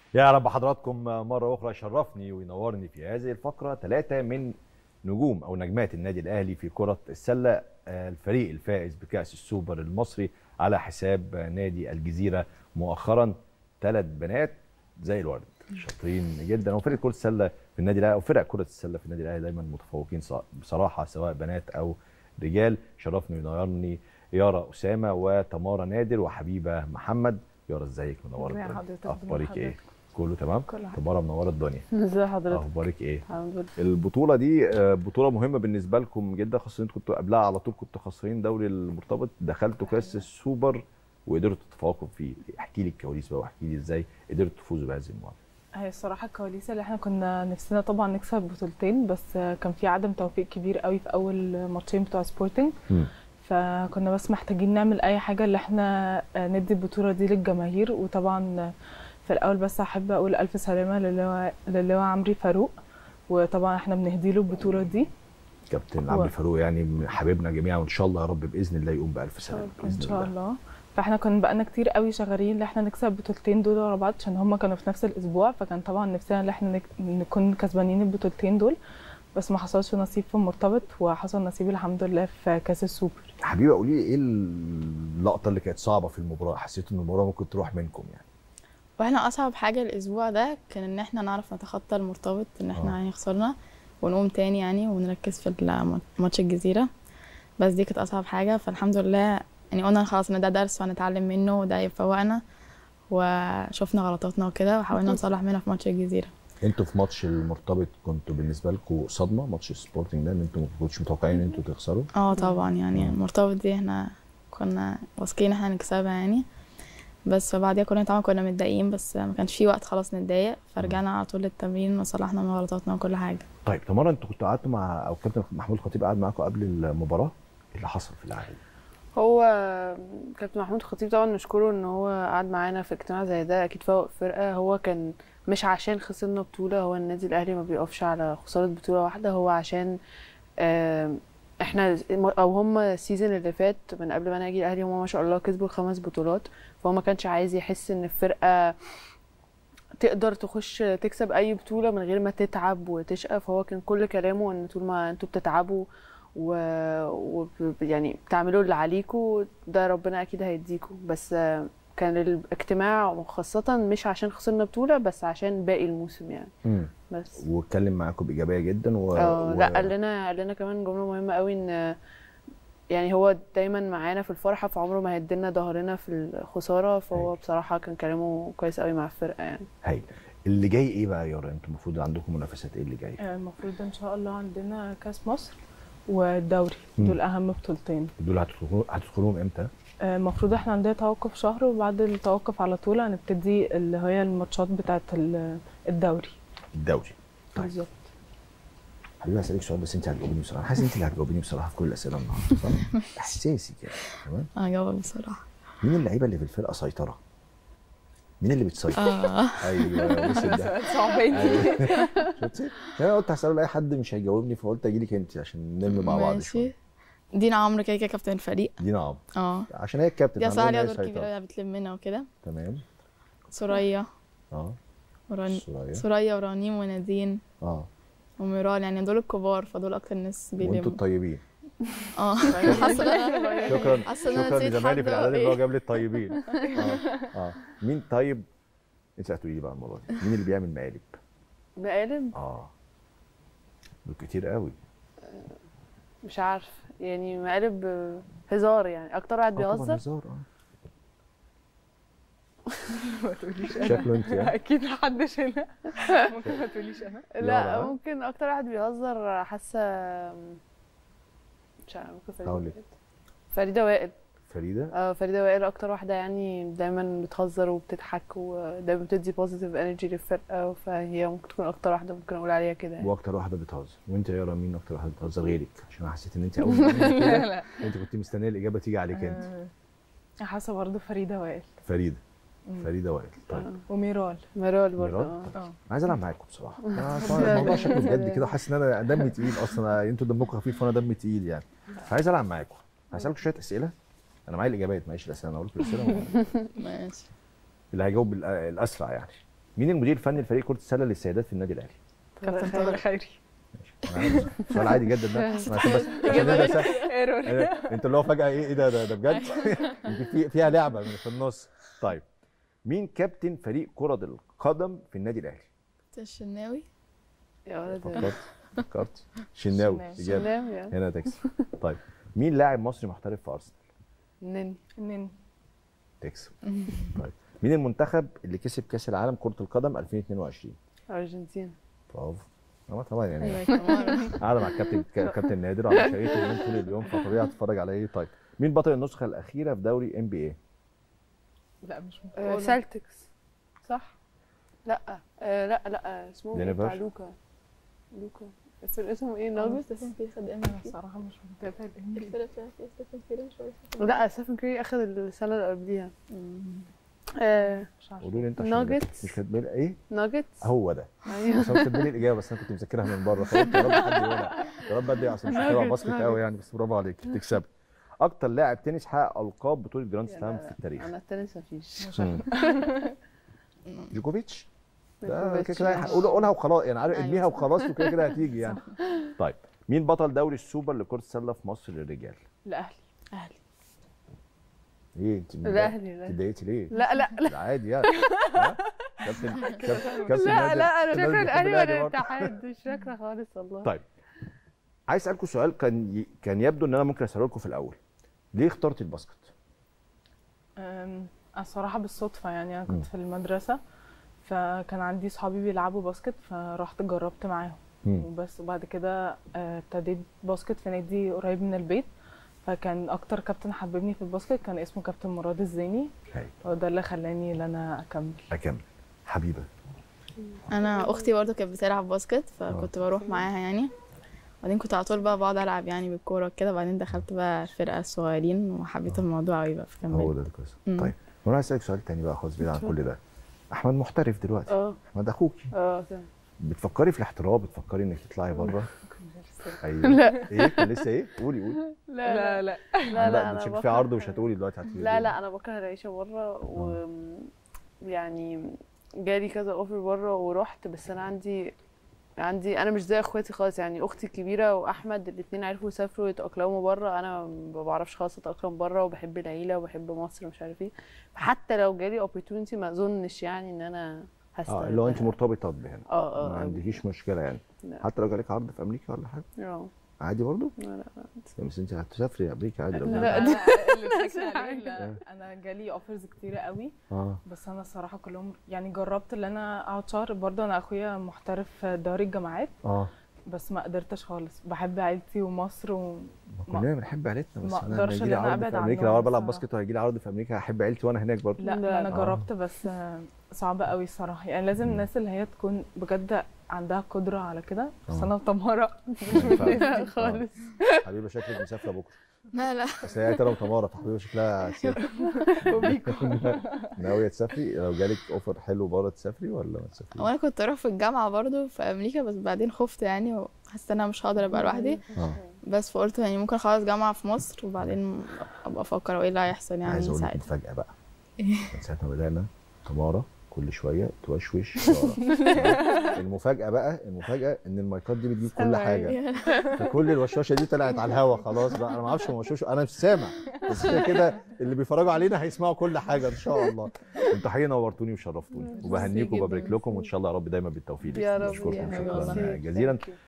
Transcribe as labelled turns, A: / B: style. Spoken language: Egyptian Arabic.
A: يا رب حضراتكم مرة أخرى شرفني وينورني في هذه الفقرة ثلاثة من نجوم أو نجمات النادي الأهلي في كرة السلة آه، الفريق الفائز بكأس السوبر المصري على حساب نادي الجزيرة مؤخرا ثلاث بنات زي الورد شاطرين جدا وفرقة كرة السلة في النادي الأهلي أو فرق كرة السلة في النادي الأهلي دايما متفوقين ص- بصراحة سواء بنات أو رجال شرفني وينورني يارا أسامة وتمارا نادر وحبيبة محمد يارا ازيك منورة
B: ازي
A: الدنيا؟
B: حضرتك؟
A: أخبارك إيه؟
B: حضرتك؟
A: كله تمام؟
B: كل حاجة.
A: تمارا منورة الدنيا
B: ازي حضرتك
A: اخبارك ايه
B: الحمد لله
A: البطوله دي آه، بطوله مهمه بالنسبه لكم جدا خاصه انتوا كنتوا قبلها على طول كنتوا خاسرين دوري المرتبط دخلتوا كاس السوبر وقدرتوا تتفوقوا فيه احكي لي الكواليس بقى واحكي لي ازاي قدرتوا تفوزوا بهذه المباراه
B: هي الصراحة الكواليس اللي احنا كنا نفسنا طبعا نكسب بطولتين بس كان في عدم توفيق كبير قوي في أول ماتشين بتوع سبورتنج فكنا بس محتاجين نعمل أي حاجة اللي احنا ندي البطولة دي للجماهير وطبعا في الأول بس أحب أقول ألف سلامة للواء للواء عمري فاروق وطبعا احنا بنهدي له البطولة دي
A: كابتن
B: هو-
A: عبد الفاروق يعني من حبيبنا جميعا وان شاء الله يا رب باذن الله يقوم بالف سلامه
B: ان
A: باذن
B: شاء الله فاحنا كنا بقالنا كتير قوي شغالين ان احنا نكسب البطولتين دول ورا بعض عشان هما كانوا في نفس الاسبوع فكان طبعا نفسنا ان احنا نك- نكون كسبانين البطولتين دول بس ما حصلش نصيب في المرتبط وحصل نصيب الحمد لله في كاس السوبر
A: حبيبي قولي لي ايه اللقطه اللي كانت صعبه في المباراه حسيت ان المباراه ممكن تروح منكم يعني
C: واحنا اصعب حاجه الاسبوع ده كان ان احنا نعرف نتخطى المرتبط ان احنا
A: آه.
C: يعني خسرنا ونقوم تاني يعني ونركز في الم- ماتش الجزيره بس دي كانت اصعب حاجه فالحمد لله يعني قلنا خلاص ان ده درس وهنتعلم منه وده يفوقنا وشفنا غلطاتنا وكده وحاولنا نصلح منها في ماتش الجزيره
A: انتوا في ماتش المرتبط كنتوا بالنسبه لكم صدمه ماتش سبورتنج ده ان انتوا ما كنتوش متوقعين ان انتوا تخسروا
C: اه طبعا يعني
A: مم.
C: المرتبط دي احنا كنا واثقين احنا هنكسبها يعني بس فبعديها كنا طبعا كنا متضايقين بس ما كانش في وقت خلاص نتضايق فرجعنا على طول للتمرين وصلحنا من غلطاتنا وكل حاجه
A: طيب تمارا انتوا كنتوا قعدتوا مع او كابتن محمود الخطيب قعد معاكم قبل المباراه ايه اللي حصل في العالم
D: هو كابتن محمود خطيب طبعا نشكره ان هو قعد معانا في اجتماع زي ده اكيد فوق فرقه هو كان مش عشان خسرنا بطوله هو النادي الاهلي ما بيقفش على خساره بطوله واحده هو عشان آم، احنا او هم السيزون اللي فات من قبل ما انا اجي الاهلي هم ما شاء الله كسبوا الخمس بطولات فهو ما كانش عايز يحس ان الفرقه تقدر تخش تكسب اي بطوله من غير ما تتعب وتشقى فهو كان كل كلامه ان طول ما انتوا بتتعبوا و... و... يعني بتعملوا اللي عليكوا ده ربنا اكيد هيديكوا بس آه، كان الاجتماع خاصة مش عشان خسرنا بطولة بس عشان باقي الموسم يعني
A: امم
D: بس
A: واتكلم معاكم بايجابيه جدا و...
D: اه
A: و...
D: لا قال لنا قال لنا كمان جملة مهمة قوي ان يعني هو دايما معانا في الفرحة فعمره ما هيدينا ظهرنا في الخسارة فهو
A: هايل.
D: بصراحة كان كلامه كويس قوي مع الفرقة يعني
A: هايل اللي جاي ايه بقى يا يارا انتوا المفروض عندكم منافسات ايه اللي جاي
B: آه، المفروض ان شاء الله عندنا كاس مصر والدوري
A: مم.
B: دول اهم بطولتين
A: دول هتدخلوا هتدخلوهم امتى
B: آه، المفروض احنا عندنا توقف شهر وبعد التوقف على طول هنبتدي اللي هي الماتشات بتاعه ال- الدوري
A: الدوري طيب.
B: بالظبط
A: حبيبي هسألك سؤال بس انت هتجاوبيني بصراحه حاسس انت اللي هتجاوبيني بصراحه في كل الاسئله النهارده صح؟ احساسي كده تمام
C: انا جاوب بصراحه
A: مين اللعيبه اللي في الفرقه سيطره مين اللي بتسيطر
C: اه
A: ايوه بص ده
B: سؤال صعباني
A: أيوة. شفتي انا قلت هساله لاي حد مش هيجاوبني فقلت اجي لك انت عشان نلم مع بعض
C: ماشي
A: شويه
C: دينا عمرو كده كده كابتن الفريق
A: دينا عمرو
C: اه
A: عشان هي الكابتن
C: دي اصلا
A: هنقول
C: عليها
A: إن هي
C: دور كبير
A: سيطرة.
C: قوي بتلمنا وكده
A: تمام
C: سوريا
A: اه
C: وراني
A: سوريا
C: سوريا ورنيم ونادين
A: اه
C: وميرال يعني دول الكبار فدول اكتر ناس
A: وانتوا
C: بيلموا
A: الطيبين
C: اه حاسه إن أنا-
A: شكرا
C: حاسه ان انا
A: شكرا
C: نسيت
A: لزمايلي في
C: حد
A: الاعداد اللي هو
C: إيه.
A: جاب لي الطيبين اه اه مين طيب انت هتقولي لي بقى الموضوع ده مين اللي بيعمل مقالب
D: مقالب
A: اه دول كتير قوي
D: مش عارف يعني مقالب آه، هزار يعني اكتر واحد
A: آه، طبعاً
D: بيهزر
A: هزار اه
B: ما تقوليش انا
A: شكله انت يعني
B: اكيد محدش هنا ممكن ما تقوليش انا
D: لا
A: يارا.
D: ممكن اكتر واحد بيهزر حاسه مش عارفه ممكن فريده
A: هقولك.
D: وائل. فريده وائل
A: فريده
D: اه فريده وائل اكتر واحده يعني دايما بتهزر وبتضحك ودايما بتدي بوزيتيف انرجي للفرقه فهي ممكن تكون اكتر واحده ممكن اقول عليها كده يعني.
A: واكتر واحده بتهزر وانت يا يارا مين اكتر واحده بتهزر غيرك عشان انا حسيت ان انت اول ما قلت كده
B: لا
A: انت كنت مستنيه الاجابه تيجي عليك انت
B: آه، حاسه برضه فريده وائل
A: فريده
B: مم.
A: فريده وائل طيب
D: آه.
B: وميرال
D: ميرال برضه
A: ميرال؟
D: اه
B: اه
A: عايز العب معاكم بصراحه أنا طبعاً الموضوع شكله بجد كده حاسس ان انا دمي تقيل اصلا انتوا دمكم خفيف وانا دمي تقيل يعني فعايز العب معاكم هسالكم شويه اسئله انا معايا الاجابات معيش الاسئله انا اقول لكم الاسئله
C: ماشي
A: اللي هيجاوب الأ- الاسرع يعني مين المدير الفني لفريق كره السله للسيدات في النادي الاهلي
B: كابتن طارق خيري
A: أنا عارف. سؤال عادي جدا ده عشان بس عشان ده سهل.
B: ايرور
A: إيه، انت اللي هو فجاه ايه ايه ده ده, ده بجد انت في فيها لعبه من في النص طيب مين كابتن فريق كره القدم في النادي الاهلي
C: الشناوي
D: يا ولد
A: فكرت فكرت شناوي
B: شناوي.
A: اجابه
D: سلام يا
A: هنا تكسب طيب مين لاعب مصري محترف في ارسنال
D: نني
B: منين
A: تكسب طيب مين المنتخب اللي كسب كاس العالم كره القدم 2022
D: ارجنتين
A: برافو طبعا طبعا يعني
C: ايوه كمان
A: قاعده مع الكابتن كابتن نادر وعلى شقيه اليوم طول اليوم فطبيعي هتتفرج على ايه طيب مين بطل النسخه الاخيره في دوري ام بي اي
B: لا مش
D: آه،
B: مقولة.
D: سلتكس صح لا آه، لا لا اسمه ايه
A: دينيفر؟
D: بتاع لوكا لوكا فرقتهم ايه
C: ناقص
D: ناجتس
C: ستيفن كيري خد ام
B: انا الصراحه مش متابعه الإنجليزي.
C: الفرقه فيها ستيفن كيري مش عارفه
D: لا ستيفن كيري اخد السنه اللي قبليها آه،
B: مش عارفه
A: قولوا لي انت عشان
D: ناجتس.
A: مش كاتبين ايه
D: ناجتس
A: هو ده
D: ايوه
A: بس انا مش كاتبين الاجابه بس انا كنت مذاكرها من بره فقلت يا رب حد يقولها يا رب ادي اصل مش متابع
D: ناجتس،
A: باسكت
D: ناجتس.
A: قوي يعني بس برافو عليك تكسب اكتر لاعب تنس حقق القاب بطوله جراند
D: يا
A: سلام
D: لا،
A: في التاريخ
D: انا التنس مفيش
B: مش
A: مم.
B: عارفه
A: جوكوفيتش ده كده
D: ميكروفيتش.
A: كده قولها قولها وخلاص يعني عارف
C: أيوة
A: ارميها
C: صح.
A: وخلاص وكده كده هتيجي يعني طيب مين بطل دوري السوبر لكره السله في مصر للرجال؟
B: الاهلي
C: اهلي
A: ايه انت
D: الاهلي لا
A: اتضايقتي ليه؟
D: لا لا لا
A: ده عادي يعني ها؟ كابتن كابتن كابتن
D: لا
A: نادر-
D: لا انا
A: كابتن
D: فاكره
A: نادر بيحب
D: الاهلي
A: الأهلي
D: ولا
A: برضه.
D: الاتحاد مش فاكره خالص والله
A: طيب عايز اسالكم سؤال كان ي... كان يبدو ان انا ممكن اساله لكم في الاول ليه اخترتي الباسكت؟
B: أم، أنا الصراحة بالصدفة يعني أنا
A: مم.
B: كنت في المدرسة فكان عندي صحابي بيلعبوا باسكت فرحت جربت معاهم
A: مم.
B: وبس وبعد كده آه، ابتديت باسكت في نادي قريب من البيت فكان أكتر كابتن حببني في الباسكت كان اسمه كابتن مراد الزيني
A: هاي
B: هو ده اللي خلاني إن أنا أكمل
A: اكمل حبيبه
C: انا اختي برضه كانت بتلعب باسكت فكنت بروح معاها يعني بعدين كنت على طول بقى بقعد العب يعني بالكوره كده بعدين دخلت بقى الفرقه الصغيرين وحبيت الموضوع قوي بقى
A: هو
C: فكملت
A: ده القصه
C: مم.
A: طيب وانا عايز اسالك سؤال تاني بقى خالص بعيد عن كل ده احمد محترف دلوقتي
D: اه
A: احمد اخوكي
D: اه تمام
A: بتفكري في الاحتراف بتفكري انك تطلعي بره ايوه
D: لا.
A: ايه كان لسه ايه قولي قولي
D: لا
B: لا لا
D: لا لا
A: مش
D: انا
A: في عرض
D: بكره-
A: مش هتقولي دلوقتي هتقولي
D: لا
A: ليه؟
D: لا انا بكره العيشه بره و يعني جالي كذا اوفر بره ورحت بس انا عندي عندي انا مش زي اخواتي خالص يعني اختي الكبيره واحمد الاثنين عرفوا يسافروا يتاقلموا بره انا ما بعرفش خالص اتاقلم بره وبحب العيله وبحب مصر ومش عارف ايه فحتى لو جالي opportunity ما اظنش يعني ان انا هستغل
A: اه اللي هو انت مرتبطه بهنا
D: اه اه
A: ما
D: آه.
A: عندكيش مشكله يعني
D: لا.
A: حتى لو جالك عرض في امريكا ولا حاجه
D: اه
A: عادي برضه
D: لا لا لا.
A: بس انت هتسافري امريكا عادي لو
D: لا.
A: جالك.
B: أنا اللي ضحكت عليه لا، أنا جالي أوفرز كتيرة قوي
A: اه
B: بس أنا الصراحة كلهم يعني جربت إن أنا أقعد شهر برضه أنا أخويا محترف في دوري الجامعات
A: اه
B: بس ما قدرتش خالص بحب عيلتي ومصر و...
A: ما كلنا بنحب عيلتنا بس
B: ما
A: انا
B: أقدرش
A: لما يجي لي
B: إن أنا
A: عرض
B: أبعد
A: في امريكا
B: عنهم
A: لو انا بلعب
B: الصراحة.
A: باسكت وهيجي لي عرض في امريكا هحب عيلتي وانا هناك برضه
B: لا,
D: لا.
B: لا انا
A: آه.
B: جربت بس آه، صعبة قوي الصراحة يعني لازم
A: مم.
B: الناس اللي هي تكون بجد عندها قدرة على كده بس
A: آه.
B: انا وتمارا
A: لا
D: خالص
A: حبيبه شكلك مسافره بكره
C: لا لا
A: بس هي ترى وتمارا فحبيبه شكلها هتسافر.
B: وبيكو
A: ناويه تسافري لو جالك اوفر حلو بره تسافري ولا ما تسافري؟
C: وانا كنت اروح في الجامعه برضه في امريكا بس بعدين خفت يعني وحسيت ان انا مش هقدر ابقى لوحدي
A: اه
C: بس فقلت يعني ممكن اخلص جامعه في مصر وبعدين ابقى افكر ايه اللي هيحصل يعني
A: عايز اقول لك
C: ساعتها
A: مفاجاه بقى من ساعه ما بدانا تمارا كل شويه توشوش سارة. المفاجاه بقى المفاجاه ان المايكات دي بتجيب كل حاجه فكل الوشوشه دي طلعت على الهوا خلاص بقى انا ما اعرفش هم وشوشوا انا مش سامع بس كده كده اللي بيتفرجوا علينا هيسمعوا كل حاجه ان شاء الله انتوا حقيقي نورتوني وشرفتوني وبهنيكم
D: جداً.
A: وببارك لكم وان شاء الله يا رب دايما بالتوفيق
D: يا رب
A: بشكركم
C: يا
A: شكرا
C: رب.
A: جزيلا
D: Thank you.